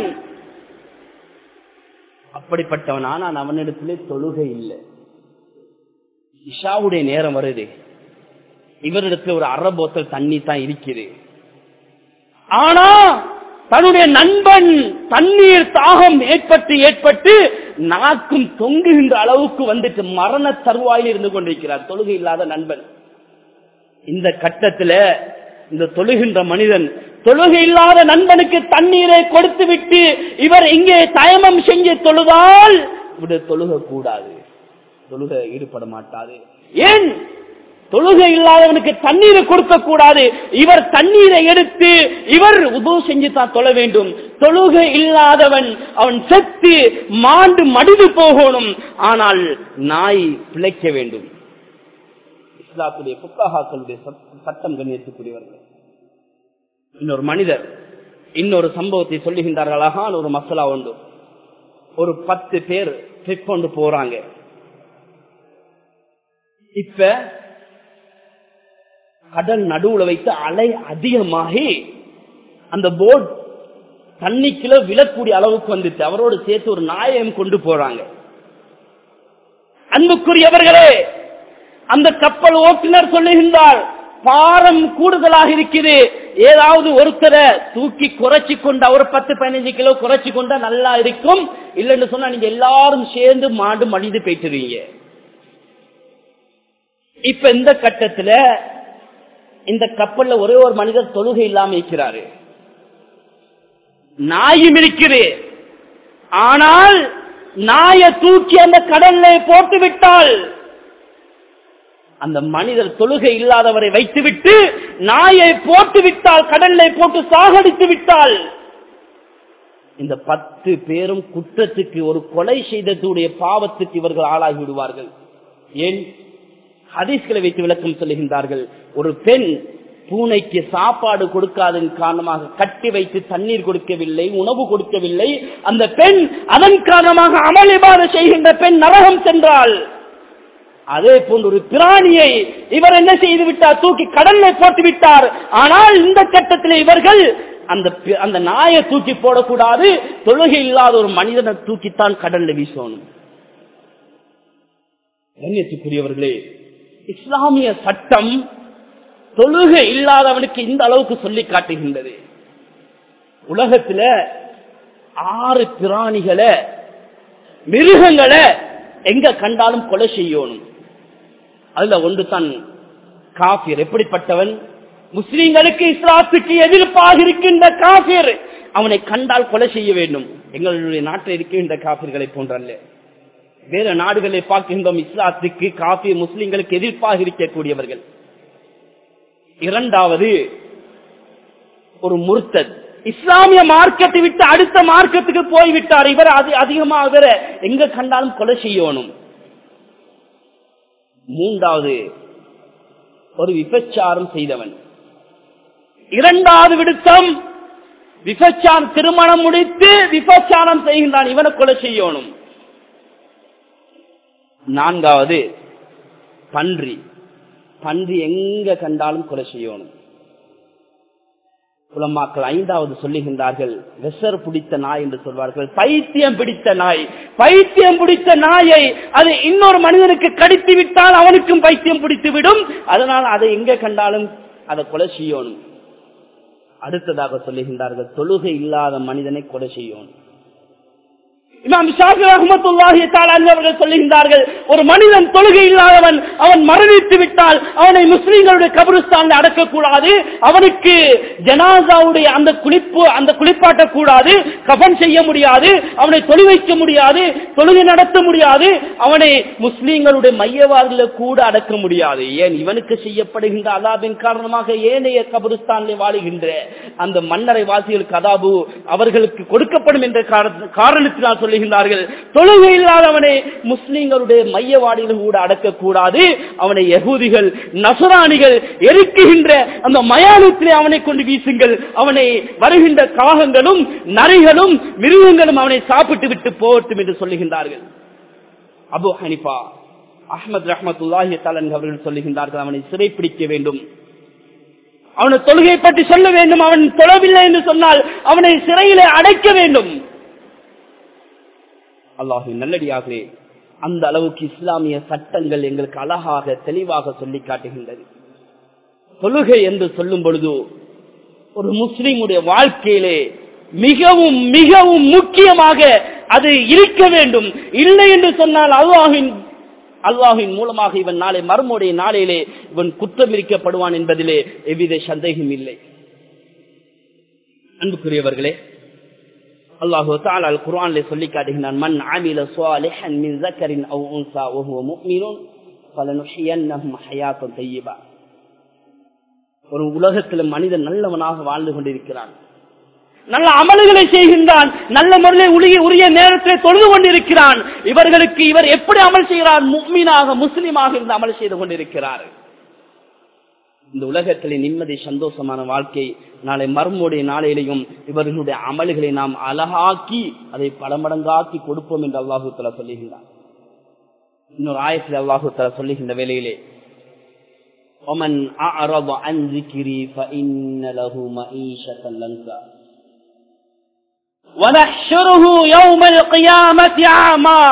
அப்படிப்பட்டவன் ஆனால் அவனிடத்திலே தொழுகை இல்லை இஷாவுடைய நேரம் வருது இவரிடத்துல ஒரு அரை போத்தல் தண்ணி தான் இருக்குது ஆனா தன்னுடைய நண்பன் தண்ணீர் தாகம் ஏற்பட்டு ஏற்பட்டு நாக்கும் தொங்குகின்ற அளவுக்கு வந்துட்டு மரண தருவாயில் இருந்து கொண்டிருக்கிறார் தொழுகை இல்லாத நண்பன் இந்த கட்டத்துல இந்த தொழுகின்ற மனிதன் தொழுகை இல்லாத நண்பனுக்கு தண்ணீரை கொடுத்து விட்டு இவர் இங்கே தயமம் செஞ்சு தொழுதால் இவர் தொழுக கூடாது தொழுக ஈடுபட மாட்டாது ஏன் தொழுகை இல்லாதவனுக்கு தண்ணீரை கொடுக்க கூடாது இவர் தண்ணீரை எடுத்து இவர் உதவு செஞ்சு தான் தொழ வேண்டும் தொழுகை இல்லாதவன் அவன் செத்து மாண்டு மடிந்து போகணும் ஆனால் நாய் பிழைக்க வேண்டும் இஸ்லாத்துடைய புக்காஹாக்களுடைய சட்டம் கண்ணியத்துக்குரியவர்கள் இன்னொரு மனிதர் இன்னொரு சம்பவத்தை சொல்லுகின்றார்கள் அழகான ஒரு மசாலா உண்டு ஒரு பத்து பேர் ட்ரிப் கொண்டு போறாங்க இப்ப கடல் நடுவுல வைத்து அலை அதிகமாகி அந்த போட் தண்ணிக்குள்ள விழக்கூடிய அளவுக்கு வந்துட்டு அவரோடு சேர்த்து ஒரு நாயகம் கொண்டு போறாங்க அன்புக்குரியவர்களே அந்த கப்பல் ஓட்டுநர் சொல்லுகின்றார் பாரம் கூடுதலாக இருக்குது ஏதாவது ஒருத்தரை தூக்கி குறைச்சி கொண்டா ஒரு பத்து பதினஞ்சு கிலோ குறைச்சி கொண்டா நல்லா இருக்கும் இல்லைன்னு சொன்னா நீங்க எல்லாரும் சேர்ந்து மாண்டு மடிந்து போயிட்டுருவீங்க இப்ப இந்த கட்டத்துல இந்த கப்பல்ல ஒரே ஒரு மனிதர் தொழுகை இல்லாம இருக்கிறாரு நாயும் இருக்குது ஆனால் நாயை தூக்கி அந்த கடல்ல போட்டு விட்டால் அந்த மனிதர் தொழுகை இல்லாதவரை வைத்துவிட்டு நாயை போட்டு விட்டால் கடல்ல போட்டு சாகடித்து விட்டால் இந்த பத்து பேரும் குற்றத்துக்கு ஒரு கொலை செய்ததுடைய பாவத்துக்கு இவர்கள் ஆளாகி விடுவார்கள் ஏன் ஹதீஸ்களை வைத்து விளக்கம் சொல்லுகின்றார்கள் ஒரு பெண் பூனைக்கு சாப்பாடு கொடுக்காதன் காரணமாக கட்டி வைத்து தண்ணீர் கொடுக்கவில்லை உணவு கொடுக்கவில்லை அந்த பெண் அதன் காரணமாக அமளிபாடு செய்கின்ற பெண் நரகம் சென்றால் அதே போன்ற ஒரு பிராணியை இவர் என்ன செய்து விட்டார் தூக்கி கடல்ல போட்டு விட்டார் ஆனால் இந்த கட்டத்தில் இவர்கள் அந்த அந்த நாயை தூக்கி போடக்கூடாது தொழுகை இல்லாத ஒரு மனிதனை தூக்கித்தான் கடல்ல வீசணும் கண்ணியத்துக்குரியவர்களே இஸ்லாமிய சட்டம் தொழுகை இல்லாதவனுக்கு இந்த அளவுக்கு சொல்லி காட்டுகின்றது உலகத்துல ஆறு பிராணிகளை மிருகங்களை எங்க கண்டாலும் கொலை செய்யணும் அதுல ஒன்று தான் காபிர் எப்படிப்பட்டவன் முஸ்லிம்களுக்கு இஸ்லாத்துக்கு எதிர்ப்பாக இருக்கின்ற காபிர் அவனை கண்டால் கொலை செய்ய வேண்டும் எங்களுடைய நாட்டில் இருக்கின்ற காபிர்களை போன்றல்ல வேற நாடுகளை பார்க்கின்றோம் இஸ்லாத்துக்கு காபி முஸ்லிம்களுக்கு எதிர்ப்பாக இருக்கக்கூடியவர்கள் இரண்டாவது ஒரு முர்த்தத் இஸ்லாமிய மார்க்கத்தை விட்டு அடுத்த மார்க்கத்துக்கு போய்விட்டார் இவர் அது அதிகமாக வேற எங்க கண்டாலும் கொலை செய்யணும் மூன்றாவது ஒரு விபச்சாரம் செய்தவன் இரண்டாவது விடுத்தம் விபச்சாரம் திருமணம் முடித்து விபச்சாரம் செய்கின்றான் இவனை கொலை செய்யணும் நான்காவது பன்றி பன்றி எங்க கண்டாலும் கொலை செய்யணும் உலமாக்கள் ஐந்தாவது சொல்லுகின்றார்கள் வெசர் பிடித்த நாய் என்று சொல்வார்கள் பைத்தியம் பிடித்த நாய் பைத்தியம் பிடித்த நாயை அது இன்னொரு மனிதனுக்கு கடித்து விட்டால் அவனுக்கும் பைத்தியம் பிடித்து விடும் அதனால் அதை எங்க கண்டாலும் அதை கொலை செய்யணும் அடுத்ததாக சொல்லுகின்றார்கள் தொழுகை இல்லாத மனிதனை கொலை செய்யணும் இமாம் ஷாஃபி ரஹமத்துல்லாஹி அவர்கள் சொல்லுகின்றார்கள் ஒரு மனிதன் தொழுகை இல்லாதவன் அவன் மரணித்து விட்டால் அவனை முஸ்லிம்களுடைய கபருஸ்தான் அடக்கக்கூடாது அவனுக்கு ஜனாசாவுடைய அந்த குளிப்பு அந்த குளிப்பாட்டக்கூடாது கபன் செய்ய முடியாது அவனை தொழி வைக்க முடியாது தொழுகை நடத்த முடியாது அவனை முஸ்லிம்களுடைய மையவாதில கூட அடக்க முடியாது ஏன் இவனுக்கு செய்யப்படுகின்ற அதாபின் காரணமாக ஏனைய கபருஸ்தானில் வாழுகின்ற அந்த மன்னரை வாசிகளுக்கு அதாபு அவர்களுக்கு கொடுக்கப்படும் என்ற காரணத்தினால் சொல்லுகின்றார்கள் தொழுகை இல்லாதவனை முஸ்லிம்களுடைய மையவாடிகள் கூட அடக்கக்கூடாது அவனை யகூதிகள் நசுராணிகள் எரிக்குகின்ற அந்த மயானத்திலே அவனை கொண்டு வீசுங்கள் அவனை வருகின்ற காகங்களும் நரிகளும் மிருகங்களும் அவனை சாப்பிட்டு விட்டு போகட்டும் என்று சொல்லுகின்றார்கள் அபு ஹனிஃபா அஹமது ரஹமத்துல்லாஹி தலன் அவர்கள் சொல்லுகின்றார்கள் அவனை சிறைப்பிடிக்க வேண்டும் அவனை தொழுகை பற்றி சொல்ல வேண்டும் அவன் தொழவில்லை என்று சொன்னால் அவனை சிறையிலே அடைக்க வேண்டும் அல்லாஹு நல்லடியாகவே அந்த அளவுக்கு இஸ்லாமிய சட்டங்கள் எங்களுக்கு அழகாக தெளிவாக சொல்லி காட்டுகின்றது தொழுகை என்று சொல்லும் பொழுது ஒரு முஸ்லிமுடைய வாழ்க்கையிலே மிகவும் மிகவும் முக்கியமாக அது இருக்க வேண்டும் இல்லை என்று சொன்னால் அல்லாஹின் அல்லாஹின் மூலமாக இவன் நாளை மறுமுடைய நாளையிலே இவன் குற்றமிரிக்கப்படுவான் என்பதிலே எவ்வித சந்தேகம் இல்லை அன்புக்குரியவர்களே அல்லாஹு தாலா அல் குர்ஆன்ல சொல்லி காட்டுகிறான் மன் ஆமில ஸாலிஹன் மின் ذكرٍ أو أنثى وهو مؤمن فلنحيينهم حياة طيبة ஒரு உலகத்தில் மனிதன் நல்லவனாக வாழ்ந்து கொண்டிருக்கிறான் நல்ல அமல்களை செய்கின்றான் நல்ல முறையில் உரிய உரிய நேரத்தில் தொழுது கொண்டிருக்கிறான் இவர்களுக்கு இவர் எப்படி அமல் செய்கிறார் முக்மீனாக முஸ்லீமாக இருந்து அமல் செய்து கொண்டிருக்கிறார் இந்த உலகத்திலே நிம்மதி சந்தோஷமான வாழ்க்கை நாளை மர்முடைய நாளையிலையும் இவர்களுடைய அமல்களை நாம் அழகாக்கி அதை பல மடங்காக்கி கொடுப்போம் என்று அல்லாஹு தலா சொல்லுகின்றார் இன்னொரு ஆயத்தில் அல்லாஹு தலா சொல்லுகின்ற வேளையிலே ومن أعرض عن ذكري فإن له معيشة لنكا ونحشره يوم القيامة أعمى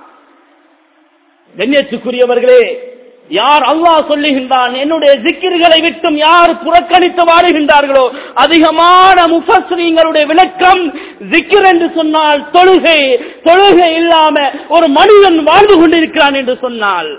கண்ணியத்துக்குரியவர்களே யார் அல்லாஹ் சொல்லுகின்றான் என்னுடைய ஜிக்கிர்களை விட்டும் யார் புறக்கணித்து வாழுகின்றார்களோ அதிகமான முஃபஸ்ரீங்களுடைய விளக்கம் ஜிக்கிர் என்று சொன்னால் தொழுகை தொழுகை இல்லாம ஒரு மனிதன் வாழ்ந்து கொண்டிருக்கிறான் என்று சொன்னால்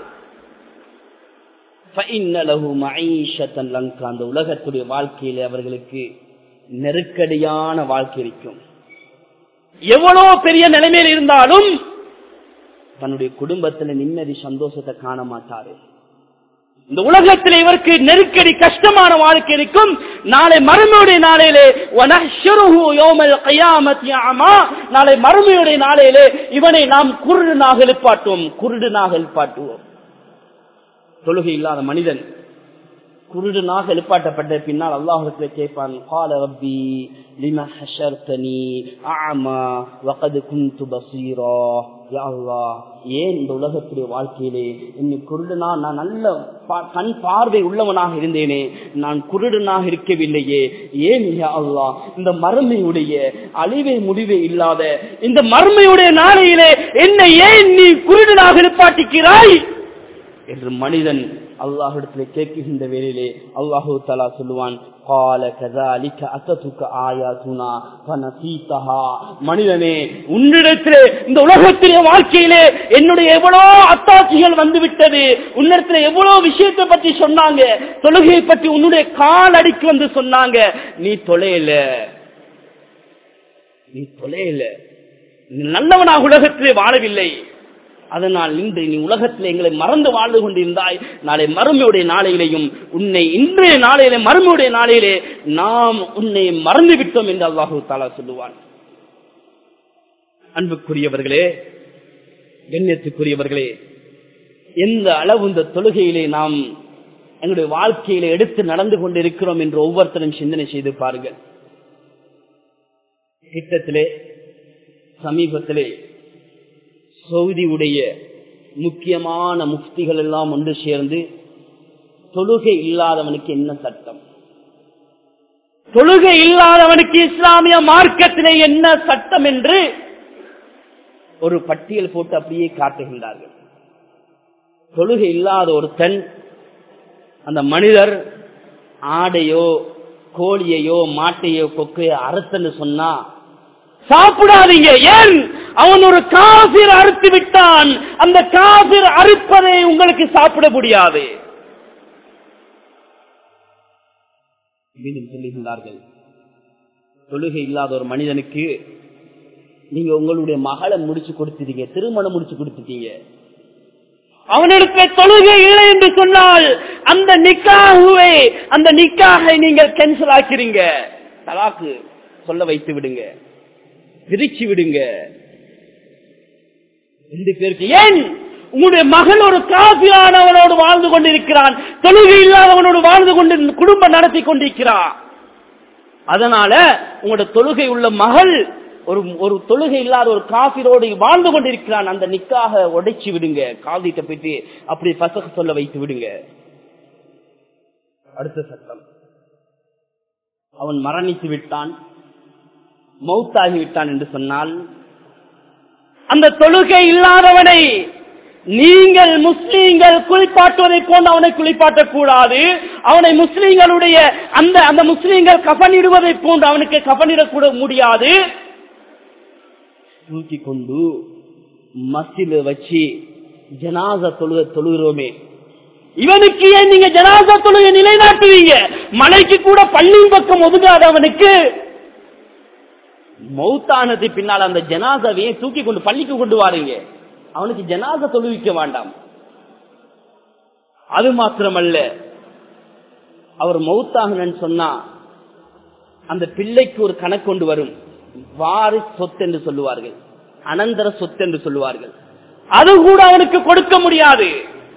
அந்த உலகத்துடைய வாழ்க்கையில அவர்களுக்கு நெருக்கடியான வாழ்க்கை இருக்கும் எவ்வளவு பெரிய நிலைமையில் இருந்தாலும் தன்னுடைய குடும்பத்தில் நிம்மதி சந்தோஷத்தை காண மாட்டாரு இந்த உலகத்தில் இவருக்கு நெருக்கடி கஷ்டமான வாழ்க்கை இருக்கும் நாளை மறுமையுடைய நாளையிலே நாளை மறுமையுடைய நாளையிலே இவனை நாம் குருடனாக எழுப்பாட்டுவோம் குருடனாக எழுப்பாட்டுவோம் தொழுகை இல்லாத மனிதன் குருடனாக எழுப்பாட்டப்பட்ட பின்னால் அல்லாஹுக்கு கேட்பான் கால ரப்பி லிம ஹஷர்தனி ஆமா வகது குந்து பசீரா யா அல்லாஹ் ஏன் இந்த உலகத்துடைய வாழ்க்கையிலே என்னை குருடனா நான் நல்ல கண் பார்வை உள்ளவனாக இருந்தேனே நான் குருடனாக இருக்கவில்லையே ஏன் யா அல்லாஹ் இந்த மறுமையுடைய அழிவை முடிவே இல்லாத இந்த மறுமையுடைய நாளையிலே என்னை ஏன் நீ குருடனாக எழுப்பாட்டிக்கிறாய் என்று மனிதன் அல்லாஹிடத்தில் கேட்கின்ற வேளையிலே அல்லாஹு தலா சொல்லுவான் மனிதனே உன்னிடத்திலே இந்த உலகத்திலே வாழ்க்கையிலே என்னுடைய எவ்வளவு அத்தாட்சிகள் வந்துவிட்டது உன்னிடத்திலே எவ்வளவு விஷயத்தை பற்றி சொன்னாங்க தொழுகையை பற்றி உன்னுடைய கால் அடிக்கு வந்து சொன்னாங்க நீ தொலையல நீ தொலையல நீ நல்லவனாக உலகத்திலே வாழவில்லை அதனால் இன்று நீ உலகத்தில் எங்களை மறந்து வாழ்ந்து கொண்டிருந்தாய் நாளை மறுமையுடைய நாளையிலேயும் உன்னை இன்றைய நாளையிலே மறுமையுடைய நாளையிலே நாம் உன்னை மறந்து விட்டோம் என்று அல்லாஹு தாலா சொல்லுவான் அன்புக்குரியவர்களே கண்ணியத்துக்குரியவர்களே எந்த அளவு இந்த தொழுகையிலே நாம் எங்களுடைய வாழ்க்கையில எடுத்து நடந்து கொண்டிருக்கிறோம் என்று ஒவ்வொருத்தரும் சிந்தனை செய்து பாருங்கள் திட்டத்திலே சமீபத்திலே சவுதியுடைய முக்கியமான முஃப்திகள் எல்லாம் ஒன்று சேர்ந்து தொழுகை இல்லாதவனுக்கு என்ன சட்டம் தொழுகை இல்லாதவனுக்கு இஸ்லாமிய மார்க்கத்திலே என்ன சட்டம் என்று ஒரு பட்டியல் போட்டு அப்படியே காட்டுகின்றார்கள் தொழுகை இல்லாத ஒருத்தன் அந்த மனிதர் ஆடையோ கோழியையோ மாட்டையோ கொக்கையோ அறுத்தன்னு சொன்னா சாப்பிடாதீங்க ஏன் அவன் ஒரு காபிர் அறுத்து விட்டான் அந்த காபிர் அறுப்பதை உங்களுக்கு சாப்பிட முடியாது மீண்டும் சொல்லுகின்றார்கள் தொழுகை இல்லாத ஒரு மனிதனுக்கு நீங்க உங்களுடைய மகளை முடிச்சு கொடுத்துட்டீங்க திருமணம் முடிச்சு கொடுத்துட்டீங்க அவனிடத்துல தொழுகை இல்லை என்று சொன்னால் அந்த நிக்காகுவை அந்த நிக்காகை நீங்கள் கேன்சல் ஆக்கிறீங்க தலாக்கு சொல்ல வைத்து விடுங்க பிரிச்சு விடுங்க ரெண்டு பேருக்கு ஏன் உங்களுடைய மகள் ஒரு காபியானவனோடு வாழ்ந்து கொண்டிருக்கிறான் தொழுகை இல்லாதவனோடு வாழ்ந்து கொண்டு குடும்பம் நடத்தி கொண்டிருக்கிறான் அதனால உங்களோட தொழுகை உள்ள மகள் ஒரு ஒரு தொழுகை இல்லாத ஒரு காபிரோடு வாழ்ந்து கொண்டிருக்கிறான் அந்த நிக்காக உடைச்சு விடுங்க காதிட்ட போயிட்டு அப்படி பசக சொல்ல வைத்து விடுங்க அடுத்த சட்டம் அவன் மரணித்து விட்டான் மௌத்தாகி விட்டான் என்று சொன்னால் அந்த தொழுகை இல்லாதவனை நீங்கள் முஸ்லீம்கள் குளிப்பாட்டுவதை போன்று அவனை குளிப்பாட்டக்கூடாது அவனை முஸ்லீம்களுடைய அந்த அந்த முஸ்லீம்கள் கபனிடுவதை போன்று அவனுக்கு கபனிடக்கூட முடியாது தூக்கி கொண்டு மசில வச்சு ஜனாச தொழுக தொழுகிறோமே இவனுக்கு ஏன் நீங்க ஜனாசா தொழுகை நிலைநாட்டுவீங்க மலைக்கு கூட பள்ளியின் பக்கம் ஒதுங்காதவனுக்கு மௌத்தானது பின்னால் அந்த ஜனாசாவையே தூக்கி கொண்டு பள்ளிக்கு கொண்டு வாருங்க அவனுக்கு ஜனாசா தொழுவிக்க வேண்டாம் அது மாத்திரமல்ல அவர் மௌத்தாகனன்னு சொன்னா அந்த பிள்ளைக்கு ஒரு கணக்கு கொண்டு வரும் வாரி சொத்து என்று சொல்லுவார்கள் அனந்தர சொத்து என்று சொல்லுவார்கள் அது கூட அவனுக்கு கொடுக்க முடியாது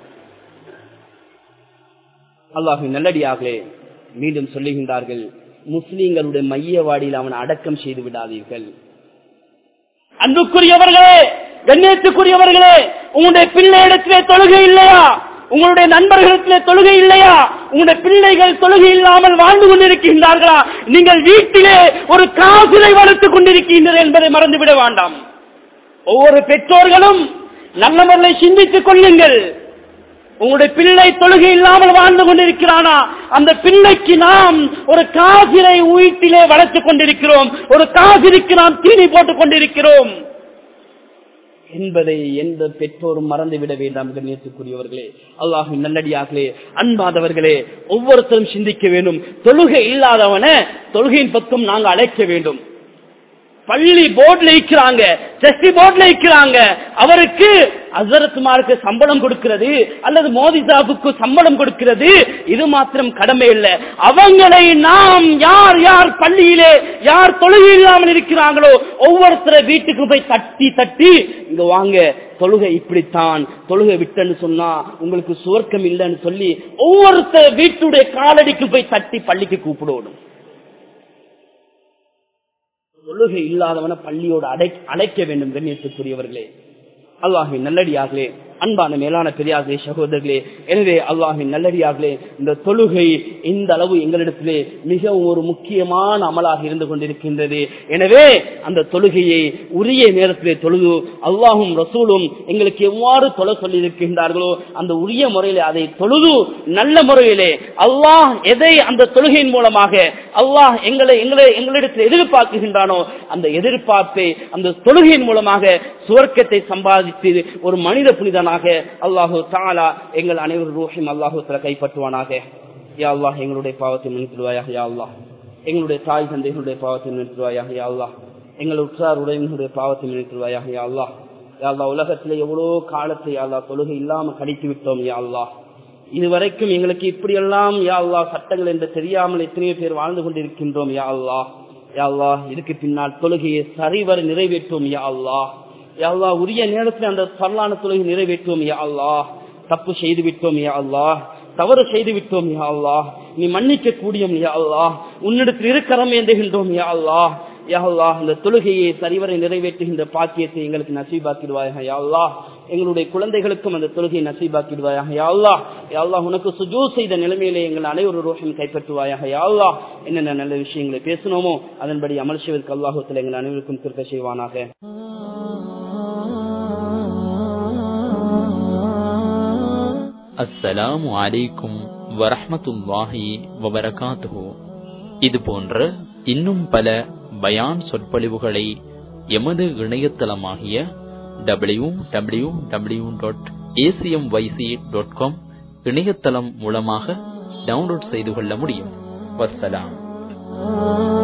அல்லாஹு நல்லடியாகலே மீண்டும் சொல்லுகின்றார்கள் முஸ்லீம்களுடைய மையவாடியில் அவனை அடக்கம் செய்து விடாதீர்கள் அன்புக்குரியவர்களே கண்ணியத்துக்குரியவர்களே உங்களுடைய பிள்ளையிடத்திலே தொழுகை இல்லையா உங்களுடைய நண்பர்களிடத்திலே தொழுகை இல்லையா உங்களுடைய பிள்ளைகள் தொழுகை இல்லாமல் வாழ்ந்து கொண்டிருக்கின்றார்களா நீங்கள் வீட்டிலே ஒரு காசிலை வளர்த்துக் கொண்டிருக்கின்றனர் என்பதை மறந்துவிட வேண்டாம் ஒவ்வொரு பெற்றோர்களும் நல்ல முறையை சிந்தித்துக் கொள்ளுங்கள் உங்களுடைய பிள்ளை தொழுகை இல்லாமல் வாழ்ந்து கொண்டிருக்கிறானா அந்த பிள்ளைக்கு நாம் ஒரு காசிரை உயிர்த்திலே வளர்த்துக் கொண்டிருக்கிறோம் ஒரு காசிற்கு நாம் தீனி போட்டுக் கொண்டிருக்கிறோம் என்பதை எந்த பெற்றோரும் மறந்துவிட வேண்டாம் கண்ணியத்துக்குரியவர்களே அல்லாஹின் நல்லடியார்களே அன்பாதவர்களே ஒவ்வொருத்தரும் சிந்திக்க வேண்டும் தொழுகை இல்லாதவன தொழுகையின் பக்கம் நாங்கள் அழைக்க வேண்டும் பள்ளி போர்ட்ல இருக்கிறாங்க செஸ்டி போர்ட்ல இருக்கிறாங்க அவருக்கு அசரத்துமாருக்கு சம்பளம் கொடுக்கிறது அல்லது மோதி சாபுக்கு சம்பளம் கொடுக்கிறது இது மாத்திரம் கடமை இல்லை அவங்களை நாம் யார் யார் பள்ளியிலே யார் தொழுகை இல்லாமல் இருக்கிறாங்களோ ஒவ்வொருத்தர வீட்டுக்கு போய் தட்டி தட்டி இங்க வாங்க தொழுகை இப்படித்தான் தொழுகை விட்டன்னு சொன்னா உங்களுக்கு சுவர்க்கம் இல்லைன்னு சொல்லி ஒவ்வொருத்தர் வீட்டுடைய காலடிக்கு போய் தட்டி பள்ளிக்கு கூப்பிடணும் தொழுகை இல்லாதவன பள்ளியோடு அடை அழைக்க வேண்டும் கண்ணியத்துக்குரியவர்களே அல்லாஹின் நல்லடியாகலே அன்பான மேலான பெரியார்களே சகோதரர்களே எனவே அல்லாஹின் நல்லடியார்களே இந்த தொழுகை இந்த அளவு எங்களிடத்திலே மிகவும் ஒரு முக்கியமான அமலாக இருந்து கொண்டிருக்கின்றது எனவே அந்த தொழுகையை உரிய நேரத்திலே தொழுது அல்லாஹும் ரசூலும் எங்களுக்கு எவ்வாறு தொலை சொல்லியிருக்கின்றார்களோ அந்த உரிய முறையிலே அதை தொழுது நல்ல முறையிலே அல்லாஹ் எதை அந்த தொழுகையின் மூலமாக அல்லாஹ் எங்களை எங்களை எங்களிடத்தில் எதிர்பார்க்குகின்றானோ அந்த எதிர்பார்ப்பை அந்த தொழுகையின் மூலமாக சுவர்க்கத்தை சம்பாதித்து ஒரு மனித புனிதனாக அல்லாஹு தாலா எங்கள் அனைவரும் ரூஹிம் அல்லாஹு தலா கைப்பற்றுவானாக யா அல்லாஹ் எங்களுடைய பாவத்தை மன்னித்துடுவாயாக யா அல்லாஹ் எங்களுடைய தாய் தந்தைகளுடைய பாவத்தை மன்னித்துடுவாயாக யா அல்லாஹ் எங்கள் உற்றார் உடையினுடைய பாவத்தை மன்னித்துடுவாயாக யா அல்லாஹ் யா அல்லாஹ் உலகத்தில் எவ்வளோ காலத்தை யா அல்லாஹ் தொழுகை இல்லாம கடித்து விட்டோம் யா அல்லாஹ் இதுவரைக்கும் எங்களுக்கு இப்படியெல்லாம் யா அல்லாஹ் சட்டங்கள் என்று தெரியாமல் எத்தனையோ பேர் வாழ்ந்து கொண்டிருக்கின்றோம் யா அல்லாஹ் யா அல்லாஹ் இதுக்கு பின்னால் தொழுகையை சரிவர நிறைவேற்றும் யா அல்லாஹ் யா அல்லாஹ் உரிய நேரத்தில் அந்த சரளான தொழுகை நிறைவேற்றுவோம் யா அல்லாஹ் தப்பு செய்து விட்டோம் யா அல்லாஹ் தவறு செய்து விட்டோம் யா அல்லாஹ் நீ மன்னிக்க கூடியும் யா அல்லாஹ் உன்னிடத்தில் இருக்கரம் ஏந்துகின்றோம் யா அல்லாஹ் யா அல்லாஹ் இந்த தொழுகையை சரிவரை நிறைவேற்றுகின்ற பாக்கியத்தை எங்களுக்கு நசீபாக்கிடுவாயாக யா அல்லாஹ் எங்களுடைய குழந்தைகளுக்கும் அந்த தொழுகையை நசீபாக்கிடுவாயாக யா அல்லாஹ் யா அல்லாஹ் உனக்கு சுஜூ செய்த நிலைமையிலே எங்கள் அனைவரும் ரோஷம் கைப்பற்றுவாயாக யா அல்லாஹ் என்னென்ன நல்ல விஷயங்களை பேசினோமோ அதன்படி அமல் செய்வதற்கு அல்லாஹத்தில் எங்கள் அனைவருக்கும் திருக்க செய்வானாக அஸ்ஸலாமு அலைக்கும் வரஹ்மத்துல்லாஹி வபரகாத்துஹு இது போன்ற இன்னும் பல பயான் சொற்பொழிவுகளை எமது இணையதளமாகிய W W W dot ACM YC dot com இணையதளம் மூலமாக டவுன்லோட் செய்து கொள்ள முடியும் வஸ்ஸலாம்